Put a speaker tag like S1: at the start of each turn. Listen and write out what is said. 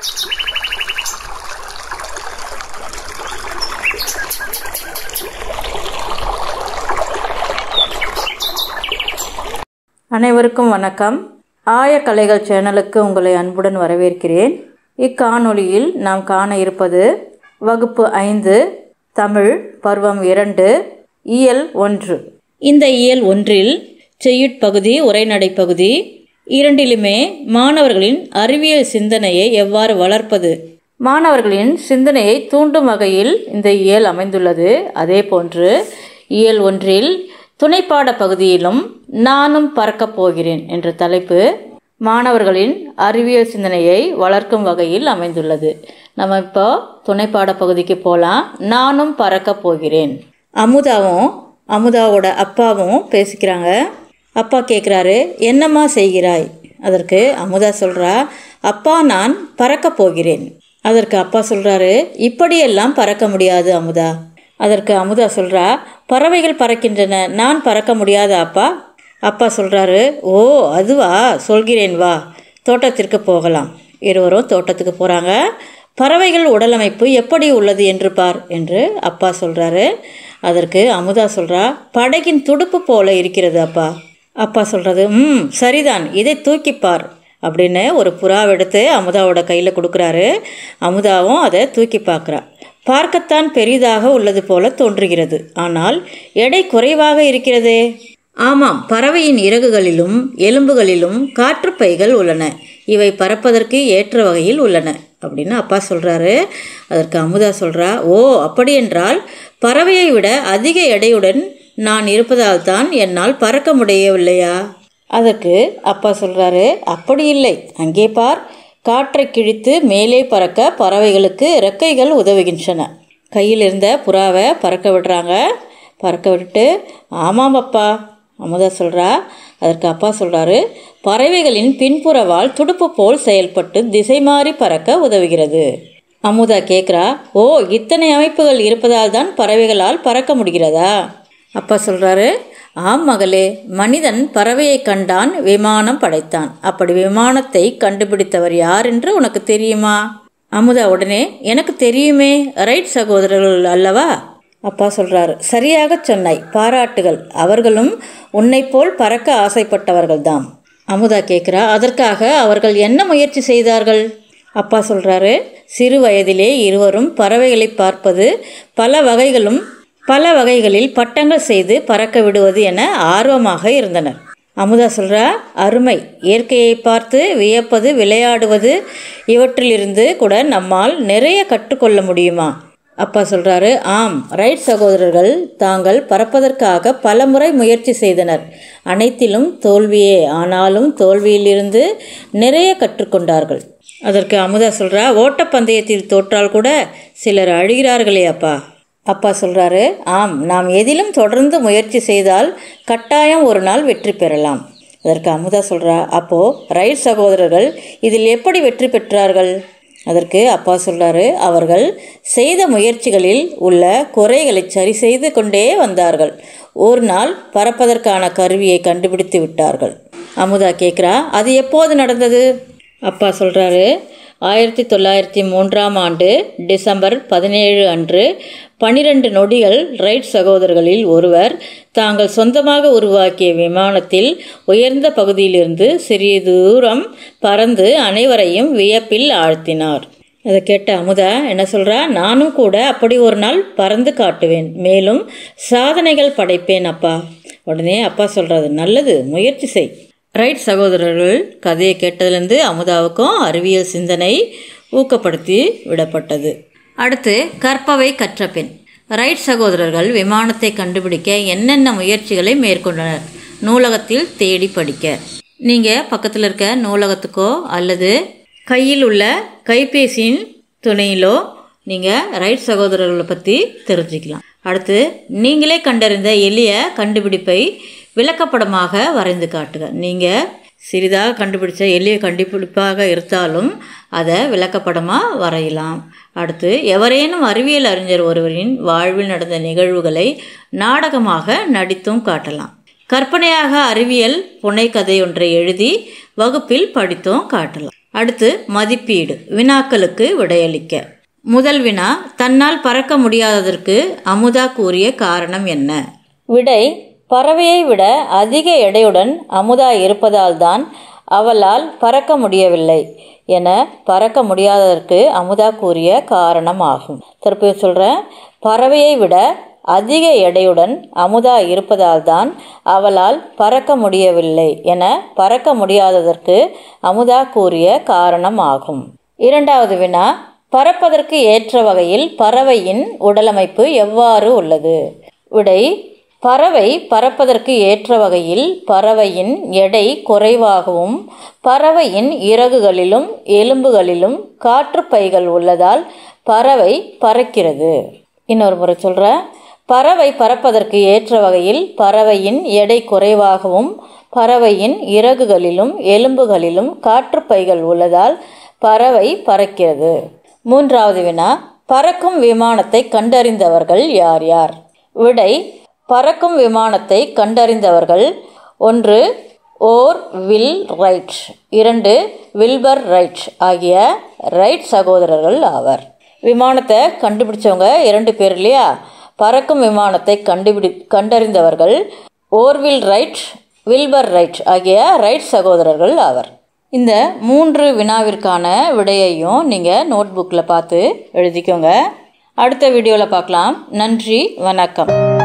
S1: அனைவருக்கும் வணக்கம் ஆயக்கலைகள் சேனலுக்கு உங்களை அன்புடன் வரவேற்கிறேன் இக்காணொளியில் நாம் காண இருப்பது வகுப்பு ஐந்து தமிழ் பருவம் இரண்டு இயல் ஒன்று இந்த இயல் ஒன்றில் செய்யுட்பகுதி உரைநடை பகுதி இரண்டிலுமே மாணவர்களின் அறிவியல் சிந்தனையை எவ்வாறு வளர்ப்பது மாணவர்களின் சிந்தனையை தூண்டும் வகையில் இந்த இயல் அமைந்துள்ளது அதே போன்று இயல் ஒன்றில் துணைப்பாட பகுதியிலும் நானும் பறக்கப் போகிறேன் என்ற தலைப்பு மாணவர்களின் அறிவியல் சிந்தனையை வளர்க்கும் வகையில் அமைந்துள்ளது நம்ம இப்போ துணைப்பாட பகுதிக்கு போகலாம் நானும் பறக்கப் போகிறேன் அமுதாவும் அமுதாவோட அப்பாவும் பேசிக்கிறாங்க அப்பா கேட்குறாரு என்னம்மா செய்கிறாய் அதற்கு அமுதா சொல்கிறா அப்பா நான் பறக்கப் போகிறேன் அதற்கு அப்பா சொல்கிறாரு இப்படியெல்லாம் பறக்க முடியாது அமுதா அதற்கு அமுதா சொல்கிறா பறவைகள் பறக்கின்றன நான் பறக்க முடியாத அப்பா அப்பா சொல்கிறாரு ஓ அதுவா சொல்கிறேன் வா தோட்டத்திற்கு போகலாம் இருவரும் தோட்டத்துக்கு போகிறாங்க பறவைகள் உடலமைப்பு எப்படி உள்ளது என்று பார் என்று அப்பா சொல்கிறாரு அதற்கு அமுதா சொல்கிறா படகின் துடுப்பு போல இருக்கிறது அப்பா அப்பா சொல்கிறது ம் சரிதான் இதை தூக்கிப்பார் அப்படின்னு ஒரு புறாவெடுத்து அமுதாவோட கையில் கொடுக்குறாரு அமுதாவும் அதை தூக்கி பார்க்குறா பார்க்கத்தான் பெரிதாக உள்ளது போல தோன்றுகிறது ஆனால் எடை குறைவாக இருக்கிறதே ஆமாம் பறவையின் இறகுகளிலும் எலும்புகளிலும் காற்றுப்பைகள் உள்ளன இவை பறப்பதற்கு ஏற்ற வகையில் உள்ளன அப்படின்னு அப்பா சொல்கிறாரு அதற்கு அமுதா சொல்கிறா ஓ அப்படியென்றால் பறவையை விட அதிக எடையுடன் நான் இருப்பதால் தான் என்னால் பறக்க முடியவில்லையா அதற்கு அப்பா சொல்கிறாரு அப்படி இல்லை அங்கே பார் காற்றை கிழித்து மேலே பறக்க பறவைகளுக்கு இறக்கைகள் உதவுகின்றன கையில் இருந்த புறாவை பறக்க விடுறாங்க பறக்க விட்டுட்டு ஆமாம் அப்பா அமுதா சொல்கிறா அதற்கு அப்பா சொல்கிறாரு பறவைகளின் பின்புற வால் துடுப்பு போல் செயல்பட்டு திசை மாறி பறக்க உதவுகிறது அமுதா கேட்குறா ஓ இத்தனை அமைப்புகள் இருப்பதால் தான் பறவைகளால் பறக்க முடிகிறதா அப்பா சொல்கிறாரு ஆம் மகளே மனிதன் பறவையை கண்டான் விமானம் படைத்தான் அப்படி விமானத்தை கண்டுபிடித்தவர் யார் என்று உனக்கு தெரியுமா அமுதா உடனே எனக்கு தெரியுமே ரைட் சகோதரர்கள் அல்லவா அப்பா சொல்கிறாரு சரியாக சொன்னாய் பாராட்டுகள் அவர்களும் உன்னை போல் பறக்க ஆசைப்பட்டவர்கள்தாம் அமுதா கேட்குறா அதற்காக அவர்கள் என்ன முயற்சி செய்தார்கள் அப்பா சொல்கிறாரு சிறு வயதிலே இருவரும் பறவைகளை பார்ப்பது பல வகைகளும் பல வகைகளில் பட்டங்கள் செய்து பறக்க விடுவது என ஆர்வமாக இருந்தனர் அமுதா சொல்கிறா அருமை இயற்கையை பார்த்து வியப்பது விளையாடுவது இவற்றிலிருந்து கூட நம்மால் நிறைய கற்றுக்கொள்ள முடியுமா அப்பா சொல்கிறாரு ஆம் ரைட் சகோதரர்கள் தாங்கள் பறப்பதற்காக பல முறை முயற்சி செய்தனர் அனைத்திலும் தோல்வியே ஆனாலும் தோல்வியிலிருந்து நிறைய கற்றுக்கொண்டார்கள் அதற்கு அமுதா சொல்கிறா ஓட்டப்பந்தயத்தில் தோற்றால் கூட சிலர் அழுகிறார்களே அப்பா அப்பா சொல்கிறாரு ஆம் நாம் எதிலும் தொடர்ந்து முயற்சி செய்தால் கட்டாயம் ஒரு நாள் வெற்றி பெறலாம் அதற்கு அமுதா சொல்கிறா அப்போது ரைட் சகோதரர்கள் இதில் எப்படி வெற்றி பெற்றார்கள் அதற்கு அப்பா சொல்கிறாரு அவர்கள் செய்த முயற்சிகளில் உள்ள குறைகளை சரி செய்து கொண்டே வந்தார்கள் ஒரு நாள் பறப்பதற்கான கருவியை கண்டுபிடித்து விட்டார்கள் அமுதா கேட்குறா அது எப்போது நடந்தது அப்பா சொல்கிறாரு ஆயிரத்தி தொள்ளாயிரத்தி மூன்றாம் ஆண்டு டிசம்பர் பதினேழு அன்று பனிரெண்டு நொடிகள் ரைட் சகோதரர்களில் ஒருவர் தாங்கள் சொந்தமாக உருவாக்கிய விமானத்தில் உயர்ந்த பகுதியிலிருந்து சிறிய தூரம் பறந்து அனைவரையும் வியப்பில் ஆழ்த்தினார் அதை கேட்ட அமுதா என்ன சொல்கிறா நானும் கூட அப்படி ஒரு நாள் பறந்து காட்டுவேன் மேலும் சாதனைகள் படைப்பேன் அப்பா உடனே அப்பா சொல்கிறது நல்லது முயற்சி செய் ரைட் சகோதரர்கள் கதையை கேட்டதுலேருந்து அமுதாவுக்கும் அறிவியல் சிந்தனை ஊக்கப்படுத்தி விடப்பட்டது அடுத்து கற்பவை கற்ற பெண் ரைட் சகோதரர்கள் விமானத்தை கண்டுபிடிக்க என்னென்ன முயற்சிகளை மேற்கொண்டனர் நூலகத்தில் தேடி படிக்க நீங்கள் பக்கத்தில் இருக்க நூலகத்துக்கோ அல்லது கையில் உள்ள கைபேசியின் துணையிலோ நீங்கள் ரைட் சகோதரர்களை பற்றி தெரிஞ்சுக்கலாம் அடுத்து நீங்களே கண்டறிந்த எளிய கண்டுபிடிப்பை விளக்கப்படமாக வரைந்து காட்டுக நீங்கள் சிறிதாக கண்டுபிடிச்ச எளிய கண்டுபிடிப்பாக இருந்தாலும் அதை விளக்கப்படமாக வரையலாம் அடுத்து எவரேனும் அறிவியல் அறிஞர் ஒருவரின் வாழ்வில் நடந்த நிகழ்வுகளை நாடகமாக நடித்தும் காட்டலாம் கற்பனையாக அறிவியல் புனைக்கதை ஒன்றை எழுதி வகுப்பில் படித்தும் காட்டலாம் அடுத்து மதிப்பீடு வினாக்களுக்கு விடையளிக்க முதல் வினா தன்னால் பறக்க முடியாததற்கு அமுதா கூறிய காரணம் என்ன விடை பறவையை விட அதிக எடையுடன் அமுதா இருப்பதால்தான் அவளால் பறக்க முடியவில்லை என பறக்க முடியாததற்கு அமுதா கூறிய காரணம் ஆகும் திருப்பி சொல்கிறேன் பறவையை விட அதிக எடையுடன் அமுதா இருப்பதால்தான் அவளால் பறக்க முடியவில்லை என பறக்க முடியாததற்கு அமுதா கூறிய காரணம் ஆகும் இரண்டாவது வினா பறப்பதற்கு ஏற்ற வகையில் பறவையின் உடலமைப்பு எவ்வாறு உள்ளது விடை பறவை பறப்பதற்கு ஏற்ற வகையில் பறவையின் எடை குறைவாகவும் பறவையின் இறகுகளிலும் எலும்புகளிலும் காற்றுப்பைகள் உள்ளதால் பறவை பறக்கிறது இன்னொரு முறை சொல்கிறேன் பறவை பறப்பதற்கு ஏற்ற வகையில் பறவையின் எடை குறைவாகவும் பறவையின் இறகுகளிலும் எலும்புகளிலும் காற்றுப்பைகள் உள்ளதால் பறவை பறக்கிறது மூன்றாவது வினா பறக்கும் விமானத்தை கண்டறிந்தவர்கள் யார் யார் விடை பறக்கும் விமானத்தை கண்டறிந்தவர்கள் ஒன்று ஓர் வில் ரைட் இரண்டு வில்பர் ரைட் ஆகிய ரைட் சகோதரர்கள் ஆவர் விமானத்தை கண்டுபிடிச்சவங்க இரண்டு பேர் இல்லையா பறக்கும் விமானத்தை கண்டுபிடி கண்டறிந்தவர்கள் ஓர்வில் ரைட் வில்பர் ரைட் ஆகிய ரைட் சகோதரர்கள் ஆவர் இந்த மூன்று வினாவிற்கான விடையையும் நீங்கள் நோட் புக்கில் பார்த்து எழுதிக்கோங்க அடுத்த வீடியோவில் பார்க்கலாம் நன்றி வணக்கம்